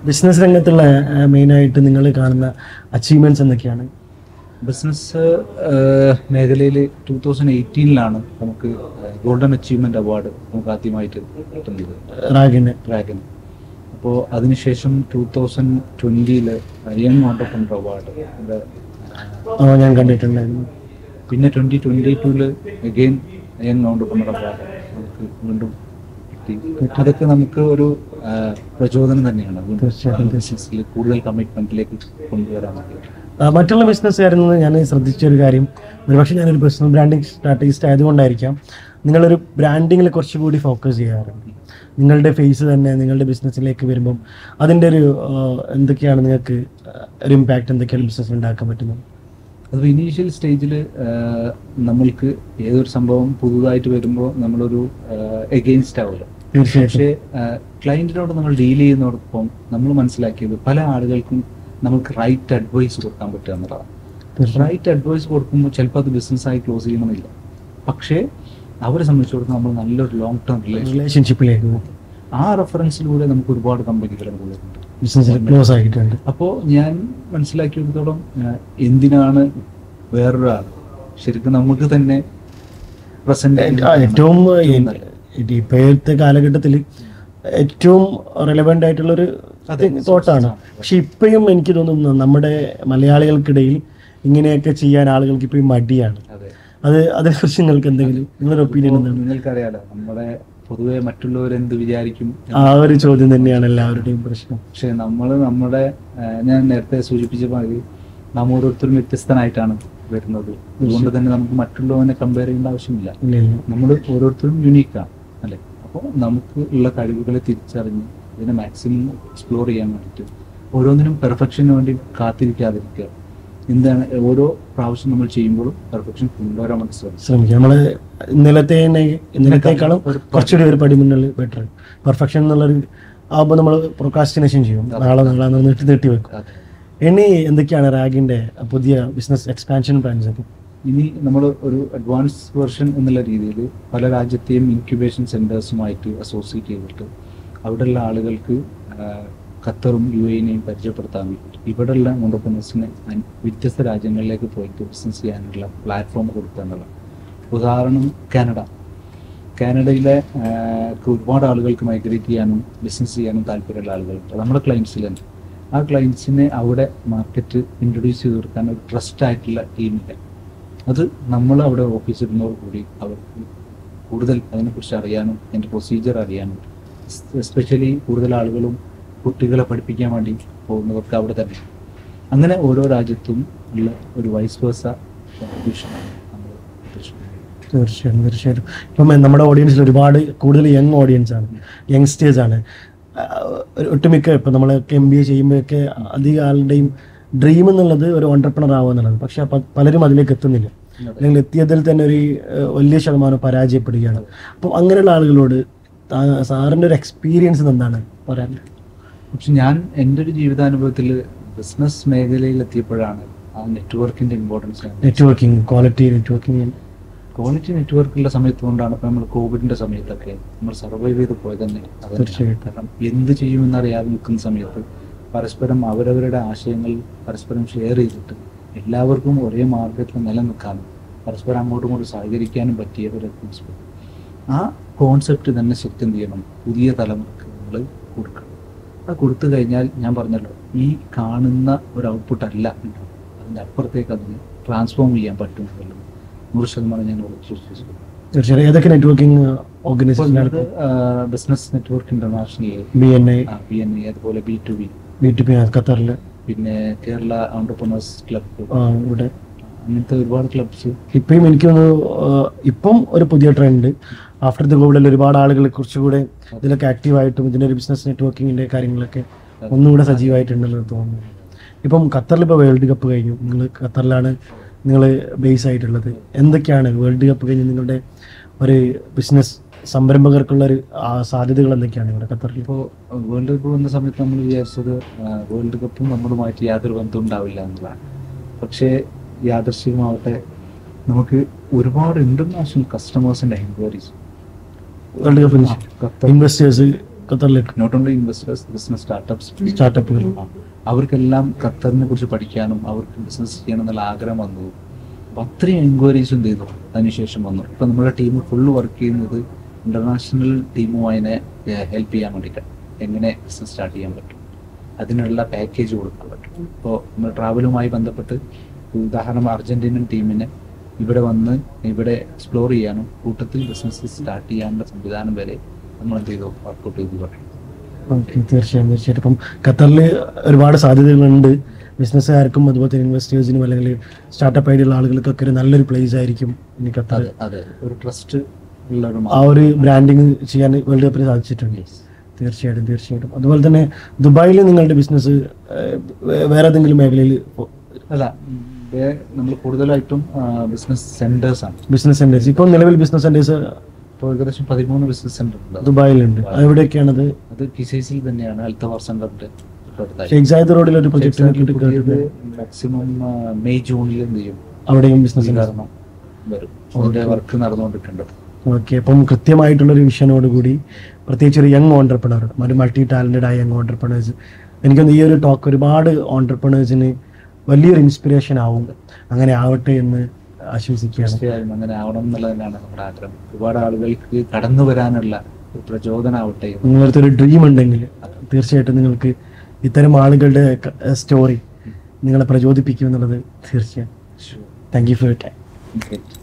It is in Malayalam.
ബിസിനസ് രംഗത്തുള്ള മെയിനായിട്ട് നിങ്ങൾ കാണുന്ന അച്ചീവ്മെന്റ്സ് എന്തൊക്കെയാണ് ബിസിനസ് മേഖലയിൽ ടൂ തൗസൻഡ് എയ്റ്റീനിലാണ് നമുക്ക് ഗോൾഡൻ അച്ചീവ്മെന്റ് അവാർഡ് നമുക്ക് ആദ്യമായിട്ട് കിട്ടുന്നത് റാഗിന് ഡ്രാഗൻ അപ്പോൾ അതിനുശേഷം ടൂ തൗസൻഡ് ട്വൻറ്റിയിൽ യങ് ഓണ്ടർപ്രണർ അവാർഡ് നമ്മുടെ ആ ഞാൻ കണ്ടിട്ടുണ്ടായിരുന്നു പിന്നെ ട്വൻറ്റി ട്വൻറ്റി ടൂവിൽ അഗെയിൻ യങ് ഓണ്ടർപ്രണർ അവാർഡ് നമുക്ക് വീണ്ടും കിട്ടി അതൊക്കെ നമുക്ക് ഒരു ആ, പ്രചോദനം തന്നെയാണ് തീർച്ചയായും, ബിസിനസ്സിൽ കൂടുതൽ കമ്മിറ്റ്മെന്റിലേക്ക് കൊണ്ടുവരാൻ വേണ്ടി ആ, മറ്റുള്ള ബിസിനസ്സുകാരിൽ നിന്ന് ഞാൻ ശ്രദ്ധിച്ച ഒരു കാര്യം ഒരുപക്ഷെ ഞാനൊരു പേഴ്സണൽ ബ്രാൻഡിങ് സ്ട്രാറ്റജിസ്റ്റ് ആയതുകൊണ്ടായിരിക്കാം നിങ്ങളൊരു ബ്രാൻഡിങ്ങിൽ കുറച്ചുകൂടി ഫോക്കസ് ചെയ്യാറുണ്ട് നിങ്ങളുടെ ഫേസ് തന്നെ നിങ്ങളുടെ ബിസിനസ്സിലേക്ക് വരുമ്പം അതിൻ്റെ ഒരു ആ, എന്തൊക്കെയാണ് നിങ്ങൾക്ക് ഒരു ഇമ്പാക്റ്റ് എന്തൊക്കെയാണ് ബിസിനസ്സിൽ ഉണ്ടാക്കാൻ പറ്റുന്നത് അത് ഇനീഷ്യൽ സ്റ്റേജിൽ നമ്മൾക്ക് ഏതൊരു സംഭവം പുതുതായിട്ട് വരുമ്പോൾ നമ്മളൊരു എഗെയിൻസ്റ്റ് ആവില്ല തീർച്ചയായിട്ടും പക്ഷേ ക്ലയന്റിനോട് നമ്മൾ ഡീൽ ചെയ്യുന്നതോടൊപ്പം നമ്മൾ മനസ്സിലാക്കിയത് പല ആളുകൾക്കും നമുക്ക് റൈറ്റ് അഡ്വൈസ് കൊടുക്കാൻ പറ്റുക എന്നുള്ളതാണ് തീർച്ചയായും റൈറ്റ് അഡ്വൈസ് കൊടുക്കുമ്പോൾ ചിലപ്പോൾ അത് ബിസിനസ്സായി ക്ലോസ് ചെയ്യണമെന്നില്ല പക്ഷേ അവരെ സംബന്ധിച്ചിടത്തോളം നമ്മൾ നല്ലൊരു ലോങ് ടേം റിലേഷൻ റിലേഷൻഷിപ്പിലേക്ക് പോകും ആ റെഫറൻസിലൂടെ നമുക്ക് ഒരുപാട് കമ്പനികൾ കൂടുതലുണ്ട് ബിസിനസ്സിൽ ക്ലോസ് ആയിട്ടുണ്ട് അപ്പോൾ ഞാൻ മനസ്സിലാക്കിയെടുത്തോളം ആ, എന്തിനാണ് വേറൊരാൾ ശരിക്കും നമുക്ക് തന്നെ പ്രസന്റ് ആ, ഏറ്റവും ഇപ്പോഴത്തെ കാലഘട്ടത്തിൽ ഏറ്റവും റെലവെന്റ് ആയിട്ടുള്ള ഒരു അതെ. തോട്ടാണ് പക്ഷെ ഇപ്പോഴും എനിക്ക് തോന്നുന്നു നമ്മുടെ മലയാളികൾക്കിടയിൽ ഇങ്ങനെയൊക്കെ ചെയ്യാൻ ആളുകൾക്ക് ഇപ്പോഴും മടിയാണ് അതെ അത് അതിനെക്കുറിച്ച് നിങ്ങൾക്ക് എന്തെങ്കിലും നിങ്ങളുടെ ഒപ്പീനിയൻ എന്താണ് നിങ്ങൾക്കറിയാലോ നമ്മുടെ പൊതുവെ മറ്റുള്ളവർ എന്ത് വിചാരിക്കും ആ ഒരു ചോദ്യം തന്നെയാണ് എല്ലാവരുടെയും പ്രശ്നം പക്ഷെ നമ്മൾ നമ്മുടെ ആ, ഞാൻ നേരത്തെ സൂചിപ്പിച്ച മാതിരി നാം ഓരോരുത്തരും വ്യത്യസ്തനായിട്ടാണ് വരുന്നത് അതുകൊണ്ട് തന്നെ നമുക്ക് മറ്റുള്ളവനെ കമ്പയർ ചെയ്യേണ്ട ആവശ്യമില്ല ഇല്ല ഇല്ല നമ്മൾ ഓരോരുത്തരും യുണീക്കാണ് അല്ലേ അപ്പോൾ നമുക്ക് ഉള്ള കഴിവുകളെ തിരിച്ചറിഞ്ഞ് ഇതിനെ മാക്സിമം എക്സ്പ്ലോർ ചെയ്യാൻ വേണ്ടിയിട്ട് ഓരോന്നിനും പെർഫെക്ഷന് വേണ്ടി കാത്തിരിക്കാതിരിക്കുക എന്താണ് ഓരോ പ്രാവശ്യം നമ്മൾ ചെയ്യുമ്പോഴും പെർഫെക്ഷൻ കൊണ്ടുവരാൻ വേണ്ടി ശ്രമിക്കുക ശ്രമിക്കുക നമ്മള് ഇന്നലത്തെ ഇന്നലത്തേക്കാളും കുറച്ചുകൂടി ഒരു പടി മുന്നിൽ ബെറ്റർ പെർഫെക്ഷൻ എന്നുള്ളൊരു ആകുമ്പോൾ നമ്മൾ പ്രൊക്കാസ്റ്റിനേഷൻ ചെയ്യും നാളെ നാളെ എന്ന് നീട്ടി നീട്ടി വെക്കും അതെ. ഇനി എന്തൊക്കെയാണ് റാഗിന്റെ പുതിയ ബിസിനസ് എക്സ്പാൻഷൻ പ്ലാൻസ് ഒക്കെ ഇനി നമ്മൾ ഒരു അഡ്വാൻസ് വെർഷൻ എന്നുള്ള രീതിയിൽ പല രാജ്യത്തെയും ഇൻക്യുബേഷൻ സെന്റേഴ്സുമായിട്ട് അസോസിയേറ്റ് ചെയ്തിട്ട് അവിടെയുള്ള ആളുകൾക്ക് ആ, ഖത്തറും യു എനെയും പരിചയപ്പെടുത്താൻ വേണ്ടിയിട്ട് ഇവിടെയുള്ള ഓണ്ടർപ്രണേഴ്സിനെ വ്യത്യസ്ത രാജ്യങ്ങളിലേക്ക് പോയിട്ട് ബിസിനസ് ചെയ്യാനുള്ള പ്ലാറ്റ്ഫോം കൊടുക്കുക എന്നുള്ളത് ഉദാഹരണം കാനഡ കാനഡയിലെ ആ, ക്ക് ഒരുപാട് ആളുകൾക്ക് മൈഗ്രേറ്റ് ചെയ്യാനും ബിസിനസ് ചെയ്യാനും താല്പര്യമുള്ള ആളുകളുണ്ട് നമ്മുടെ ക്ലയൻസിൽ തന്നെ ആ ക്ലയൻസിനെ അവിടെ മാർക്കറ്റ് ഇൻട്രൊഡ്യൂസ് ചെയ്ത് കൊടുക്കാൻ ഒരു ട്രസ്റ്റ് ആയിട്ടുള്ള ടീമില്ല അത് നമ്മൾ അവിടെ ഓഫീസിൽ കൂടി അവർക്ക് കൂടുതൽ അതിനെക്കുറിച്ച് അറിയാനും അതിൻ്റെ പ്രൊസീജിയർ അറിയാനും എസ്പെഷ്യലി കൂടുതൽ ആളുകളും കുട്ടികളെ പഠിപ്പിക്കാൻ വേണ്ടി പോകുന്നവർക്ക് അവിടെ തന്നെ അങ്ങനെ ഓരോ രാജ്യത്തും ഉള്ള ഒരു വൈസ് വേഴ്സ കോൺട്രിബ്യൂഷനാണ് നമ്മൾ ഉദ്ദേശിക്കുന്നത് തീർച്ചയായും തീർച്ചയായിട്ടും ഇപ്പം നമ്മുടെ ഓഡിയൻസിൽ ഒരുപാട് കൂടുതൽ യങ് ഓഡിയൻസ് ആണ് യങ്സ്റ്റേഴ്സ് ആണ് ആ, ഒരു ഒട്ടുമിക്ക ഇപ്പം നമ്മൾ എം ബി എ ചെയ്യുമ്പോഴൊക്കെ അധികം ആളുടെയും ഡ്രീം എന്നുള്ളത് ഒരു ഓണ്ടർപ്രണർ ആവുക എന്നുള്ളത് പക്ഷെ പ- പലരും അതിലേക്ക് എത്തുന്നില്ല അല്ലെങ്കിൽ എത്തിയതിൽ തന്നെ ഒരു ഏഹ്, വലിയ ശതമാനം പരാജയപ്പെടുകയാണ് അപ്പം അങ്ങനെയുള്ള ആളുകളോട് താ- സാറിൻ്റെ ഒരു എക്സ്പീരിയൻസ് എന്താണ് പറയാൻ പക്ഷെ ഞാൻ എൻ്റെ ഒരു ജീവിതാനുഭവത്തിൽ ബിസിനസ് മേഖലയിൽ എത്തിയപ്പോഴാണ് ആ നെറ്റ്വർക്കിന്റെ ഇമ്പോർട്ടൻസ് ഞാൻ നെറ്റ്വർക്കിംഗ് ക്വാളിറ്റി നെറ്റ്വർക്കിംഗ് ക്വാളിറ്റി നെറ്റ്വർക്കുള്ള സമയത്ത് കൊണ്ടാണ് ഇപ്പൊ നമ്മൾ കോവിഡിന്റെ സമയത്തൊക്കെ നമ്മൾ സർവൈവ് ചെയ്ത് പോയത് തന്നെ അത് തന്നെയാണ്. തീർച്ചയായിട്ടും. കാരണം എന്ത് ചെയ്യുമെന്നറിയാതെ നിൽക്കുന്ന സമയത്ത് പരസ്പരം അവരവരുടെ ആശയങ്ങൾ പരസ്പരം ഷെയർ ചെയ്തിട്ട് എല്ലാവർക്കും ഒരേ മാർഗത്തിൽ നിലനിൽക്കാനും പരസ്പരം അങ്ങോട്ടും ഇങ്ങോട്ടും സഹകരിക്കാനും പറ്റിയ ഒരു അറ്റ്മോസ്ഫിയർ ആ കോൺസെപ്റ്റ് തന്നെ ശരിക്കും എന്ത് ചെയ്യണം പുതിയ തലമുറക്ക് നമ്മൾ കൊടുക്കണം അത് കൊടുത്തു കഴിഞ്ഞാൽ ഞാൻ പറഞ്ഞല്ലോ ഈ കാണുന്ന ഒരു ഔട്ട്പുട്ട് അല്ല ഉണ്ടാവുക. അതിൻ്റെ അപ്പുറത്തേക്ക് അതിന് ട്രാൻസ്ഫോം ചെയ്യാൻ പറ്റും എന്നുള്ളത് നൂറ് ശതമാനം ഞാൻ ഉറച്ചു വിശ്വസിക്കുന്നു തീർച്ചയായും ഏതൊക്കെ നെറ്റ്വർക്കിംഗ് ഓർഗനൈസേഷനാണ് business network international B N I B N A അതുപോലെ B to B B T P ഖത്തറിൽ പിന്നെ കേരള ഓണ്ടർപ്രണേഴ്സ് ക്ലബ് ഇവിടെ അങ്ങനത്തെ ഒരുപാട് ക്ലബ്സ് ഇപ്പം എനിക്ക് തോന്നുന്നു ആഹ് ഇപ്പം ഒരു പുതിയ ട്രെൻഡ് ആഫ്റ്റർ ദി കോവിഡിൽ ഒരുപാട് ആളുകൾ കുറച്ചുകൂടെ ഇതിലൊക്കെ ആക്റ്റീവായിട്ടും ഇതിൻ്റെ ഒരു ബിസിനസ് നെറ്റ്വർക്കിങ്ങിൻ്റെ കാര്യങ്ങളൊക്കെ ഒന്നുകൂടെ സജീവമായിട്ടുണ്ടെന്ന് തോന്നുന്നു ഇപ്പം ഖത്തറിൽ ഇപ്പോൾ വേൾഡ് കപ്പ് കഴിഞ്ഞു നിങ്ങൾ ഖത്തറിലാണ് നിങ്ങൾ ബേസ് ആയിട്ടുള്ളത് എന്തൊക്കെയാണ് വേൾഡ് കപ്പ് കഴിഞ്ഞ് നിങ്ങളുടെ ഒരു ബിസിനസ് സംരംഭകർക്കുള്ള ഒരു ആ, സാധ്യതകൾ എന്തൊക്കെയാണ് ഇവിടെ ഖത്തറിൽ ഇപ്പോൾ വേൾഡ് കപ്പ് വന്ന സമയത്ത് നമ്മൾ വിചാരിച്ചത് വേൾഡ് കപ്പും നമ്മളുമായിട്ട് യാതൊരു ബന്ധം ഉണ്ടാവില്ല എന്നുള്ളതാണ് പക്ഷേ യാദർശികമാവട്ടെ നമുക്ക് ഒരുപാട് ഇന്റർനാഷണൽ കസ്റ്റമേഴ്സിന്റെ എൻക്വയറീസ് വേൾഡ് കപ്പിന് ഖത്തർ ഇൻവെസ്റ്റേഴ്സ് ഖത്തറിലേക്ക് not only investors business startups സ്റ്റാർട്ടപ്പുകൾ അവർക്കെല്ലാം ഖത്തറിനെ കുറിച്ച് പഠിക്കാനും അവർക്ക് ബിസിനസ് ചെയ്യണം എന്നുള്ള ആഗ്രഹം വന്നു അപ്പൊ അത്രയും എൻക്വയറീസ് എന്ത് ചെയ്തു അതിനുശേഷം വന്നു ഇപ്പൊ നമ്മുടെ ടീം ഫുള്ള് വർക്ക് ചെയ്യുന്നത് ഇന്റർനാഷണൽ ടീമുമായിനെ ഹെൽപ്പ് ചെയ്യാൻ വേണ്ടിയിട്ടാണ് എങ്ങനെ ബിസിനസ് സ്റ്റാർട്ട് ചെയ്യാൻ പറ്റും അതിനുള്ള പാക്കേജ് കൊടുക്കാൻ പറ്റും ഇപ്പോൾ നമ്മൾ ട്രാവലുമായി ബന്ധപ്പെട്ട് ഉദാഹരണം അർജന്റീനൻ ടീമിനെ ഇവിടെ വന്ന് ഇവിടെ എക്സ്പ്ലോർ ചെയ്യാനും കൂട്ടത്തിൽ ബിസിനസ് സ്റ്റാർട്ട് ചെയ്യാനുള്ള സംവിധാനം വരെ നമ്മൾ എന്ത് ചെയ്തു വർക്കൗട്ട് ചെയ്തു തുടങ്ങി ഓക്കെ തീർച്ചയായും തീർച്ചയായിട്ടും ഇപ്പം ഖത്തറിൽ ഒരുപാട് സാധ്യതകളുണ്ട് ബിസിനസ്സുകാർക്കും അതുപോലെ തന്നെ ഇൻവെസ്റ്റേഴ്സിനും അല്ലെങ്കിൽ സ്റ്റാർട്ടപ്പ് ആയിട്ടുള്ള ആളുകൾക്കൊക്കെ ഒരു നല്ലൊരു പ്ലേസ് ആയിരിക്കും ഇനി ഖത്തർ അതെ അതെ ഒരു ട്രസ്റ്റ് ഉള്ള ഒരു ആ ഒരു ബ്രാൻഡിങ് ചെയ്യാൻ വേൾഡ് കപ്പിന് സാധിച്ചിട്ടുണ്ട് തീർച്ചയായിട്ടും തീർച്ചയായിട്ടും അതുപോലെ തന്നെ ദുബായിൽ നിങ്ങളുടെ ബിസിനസ് വേറെ ഏതെങ്കിലും മേഖലയിൽ അല്ല നമ്മൾ കൂടുതലായിട്ടും ബിസിനസ് സെന്റേഴ്സ് ആണ് ബിസിനസ് സെന്റേഴ്സ് ഇപ്പോൾ നിലവിൽ ബിസിനസ് സെന്റേഴ്സ് ഇപ്പോൾ ഏകദേശം പതിമൂന്ന് ബിസിനസ് സെന്റർ ഉണ്ട് ദുബായിലുണ്ട് എവിടെയൊക്കെയാണത് അത് കിസൈസിൽ തന്നെയാണ് അൽത്തവാർ സെന്ററിന്റെ തൊട്ടടുത്തായി. ഷെയ്ഖ് സായിദ് റോഡിൽ ഒരു ഷെയ്ഖ് സാദിഖ് പ്രൊജക്ട് പുതിയത് മാക്സിമം മെയ് ജൂണിൽ എന്ത് ചെയ്യും അവിടെയും ബിസിനസ് സെന്റർ ഉദ്ഘാടനം വരും അതിന്റെ വർക്ക് നടന്നുകൊണ്ടിട്ടുണ്ട് ഓക്കെ അപ്പം കൃത്യമായിട്ടുള്ളൊരു വിഷനോട് കൂടി പ്രത്യേകിച്ച് ഒരു യങ് ഓണ്ടർപ്രണർ ഒരു മൾട്ടി ടാലന്റഡ് ആയ യങ് ഓണ്ടർപ്രണേഴ്സ് എനിക്കൊന്ന് ഈ ഒരു ടോക്ക് ഒരുപാട് ഓണ്ടർപ്രണേഴ്സിന് വലിയൊരു ഇൻസ്പിറേഷൻ ആവും അങ്ങനെ ആവട്ടെ എന്ന് ആശംസിക്കുകയാണ് തീർച്ചയായും അങ്ങനെ ആവണം എന്നുള്ളത് തന്നെയാണ് നമ്മുടെ ആഗ്രഹം ഒരുപാട് ആളുകൾക്ക് കടന്നു വരാനുള്ള ഒരു പ്രചോദനമാവട്ടെ എന്ന് നിങ്ങളടുത്ത് ഒരു ഡ്രീം ഉണ്ടെങ്കിൽ തീർച്ചയായിട്ടും നിങ്ങൾക്ക് ഇത്തരം ആളുകളുടെ സ്റ്റോറി നിങ്ങളെ പ്രചോദിപ്പിക്കും എന്നുള്ളത് തീർച്ചയായും thank you for you time Okay.